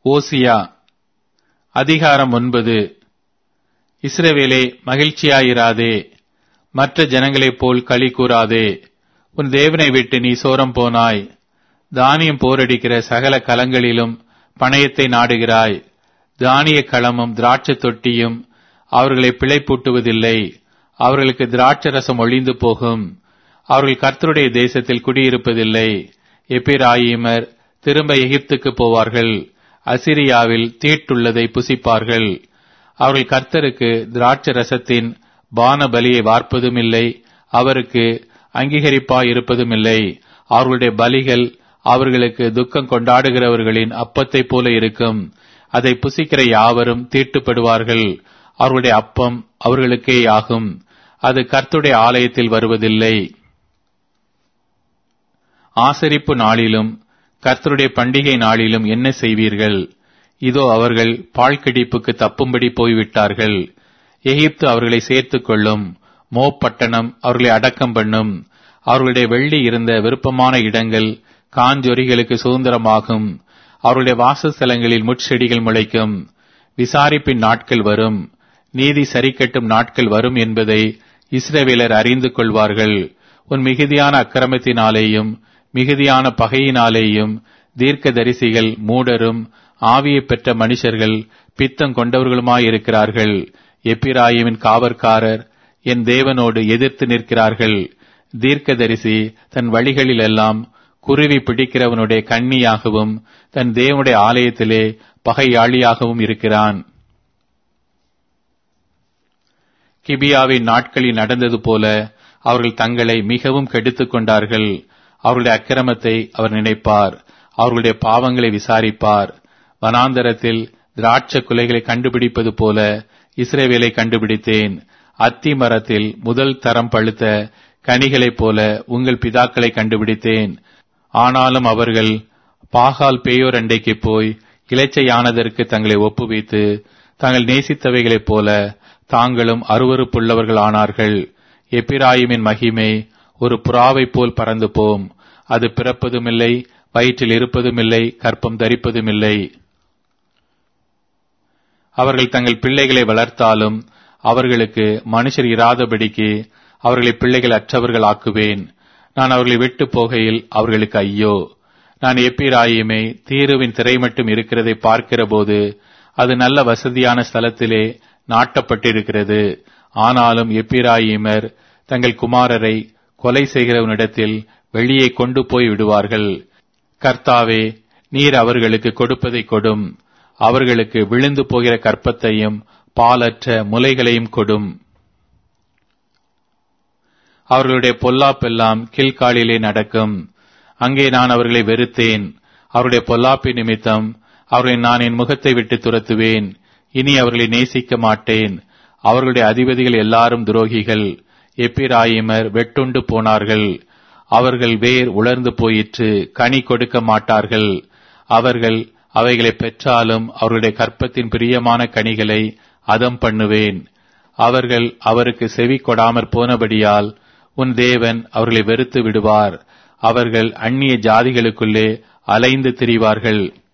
ஓசியா அதிகாரம் ஒன்பது இஸ்ரவேலே மகிழ்ச்சியாயிராதே மற்ற ஜனங்களைப் போல் களி கூறாதே உன் தேவனை விட்டு நீ சோரம் போனாய் தானியம் போரடிக்கிற சகல கலங்களிலும் பணயத்தை நாடுகிறாய் தானிய களமும் திராட்சை தொட்டியும் அவர்களை பிழைப்பூட்டுவதில்லை அவர்களுக்கு திராட்சரசம் ஒழிந்து போகும் அவர்கள் கர்த்தருடைய தேசத்தில் குடியிருப்பதில்லை எப்பிராயிமர் திரும்ப எகிப்துக்கு போவார்கள் அசிரியாவில் தீட்டுள்ளதை புசிப்பார்கள் அவர்கள் கர்த்தருக்கு திராட்சை ரசத்தின் பான பலியை வார்ப்பதும் இல்லை அவருக்கு அங்கீகரிப்பாய் இருப்பதும் இல்லை அவர்களுடைய பலிகள் அவர்களுக்கு துக்கம் கொண்டாடுகிறவர்களின் அப்பத்தை போல இருக்கும் அதை புசிக்கிற யாவரும் தீட்டுப்படுவார்கள் அவர்களுடைய அப்பம் அவர்களுக்கே ஆகும் அது கர்த்துடைய ஆலயத்தில் வருவதில்லை ஆசரிப்பு நாளிலும் கர்த்தருடைய பண்டிகை நாளிலும் என்ன செய்வீர்கள் இதோ அவர்கள் பாழ்கிடிப்புக்கு தப்பும்படி போய்விட்டார்கள் எகிப்து அவர்களை சேர்த்துக் கொள்ளும் மோப்பட்டணம் அவர்களை அடக்கம் பண்ணும் அவர்களுடைய வெள்ளி இருந்த விருப்பமான இடங்கள் காஞ்சொரிகளுக்கு சுதந்திரமாகும் அவருடைய வாசஸ்தலங்களில் முட்செடிகள் முளைக்கும் விசாரிப்பின் நாட்கள் வரும் நீதி சரிக்கட்டும் நாட்கள் வரும் என்பதை இஸ்ரவேலர் அறிந்து கொள்வார்கள் உன் மிகுதியான அக்கிரமத்தினாலேயும் மிகுதியான பகையினாலேயும் தீர்க்கதரிசிகள் மூடரும் ஆவியை பெற்ற மனுஷர்கள் பித்தம் கொண்டவர்களுமாயிருக்கிறார்கள் எப்பிராயிமின் காவற்காரர் என் தேவனோடு எதிர்த்து நிற்கிறார்கள் தீர்க்கதரிசி தன் வழிகளில் எல்லாம் குருவி பிடிக்கிறவனுடைய கண்ணியாகவும் தன் தேவனுடைய ஆலயத்திலே பகையாளியாகவும் இருக்கிறான் கிபியாவின் நாட்களில் நடந்தது போல அவர்கள் தங்களை மிகவும் கெடுத்துக் கொண்டார்கள் அவர்களுடைய அக்கிரமத்தை அவர் நினைப்பார் அவர்களுடைய பாவங்களை விசாரிப்பார் வனாந்தரத்தில் திராட்ச குலைகளை கண்டுபிடிப்பது போல இஸ்ரேவேலை கண்டுபிடித்தேன் அத்தி மரத்தில் முதல் தரம் பழுத்த கனிகளைப் போல உங்கள் பிதாக்களை கண்டுபிடித்தேன் ஆனாலும் அவர்கள் பாகால் பேயோர் அண்டைக்கு போய் இளைச்சையானதற்கு தங்களை ஒப்புவித்து தாங்கள் நேசித்தவைகளைப் போல தாங்களும் அருவறுப்புள்ளவர்கள் ஆனார்கள் எப்பிராயிமின் மகிமை ஒரு புறாவைப் போல் பறந்து போம் அது பிறப்பதுமில்லை வயிற்றில் இருப்பதுமில்லை கற்பம் தரிப்பதுமில்லை அவர்கள் தங்கள் பிள்ளைகளை வளர்த்தாலும் அவர்களுக்கு மனுஷர் இராதபடிக்கு அவர்களை பிள்ளைகள் அற்றவர்கள் ஆக்குவேன் நான் அவர்களை விட்டு போகையில் அவர்களுக்கு ஐயோ நான் எப்பிராயுமே தீருவின் திரை மட்டும் இருக்கிறதை பார்க்கிற போது அது நல்ல வசதியான ஸ்தலத்திலே நாட்டப்பட்டிருக்கிறது ஆனாலும் எப்பிராயிமர் தங்கள் குமாரரை கொலை செய்கிறவனிடத்தில் வெளியே கொண்டு போய் விடுவார்கள் கர்த்தாவே நீர் அவர்களுக்கு கொடுப்பதை கொடும் அவர்களுக்கு விழுந்து போகிற கற்பத்தையும் பாலற்ற முலைகளையும் கொடும் அவர்களுடைய பொல்லாப்பெல்லாம் கீழ்காலிலே நடக்கும் அங்கே நான் அவர்களை வெறுத்தேன் அவருடைய பொல்லாப்பி நிமித்தம் அவர்களை நான் என் முகத்தை விட்டு துரத்துவேன் இனி அவர்களை நேசிக்க மாட்டேன் அவர்களுடைய அதிபதிகள் எல்லாரும் துரோகிகள் எப்பிராயிமர் வெட்டுண்டு போனார்கள் அவர்கள் வேர் உலர்ந்து போயிற்று கனி கொடுக்க மாட்டார்கள் அவர்கள் அவைகளை பெற்றாலும் அவருடைய கற்பத்தின் பிரியமான கனிகளை அதம் பண்ணுவேன் அவர்கள் அவருக்கு செவி கொடாமற் போனபடியால் உன் தேவன் அவர்களை வெறுத்து விடுவார் அவர்கள் அந்நிய ஜாதிகளுக்குள்ளே அலைந்து திரிவார்கள்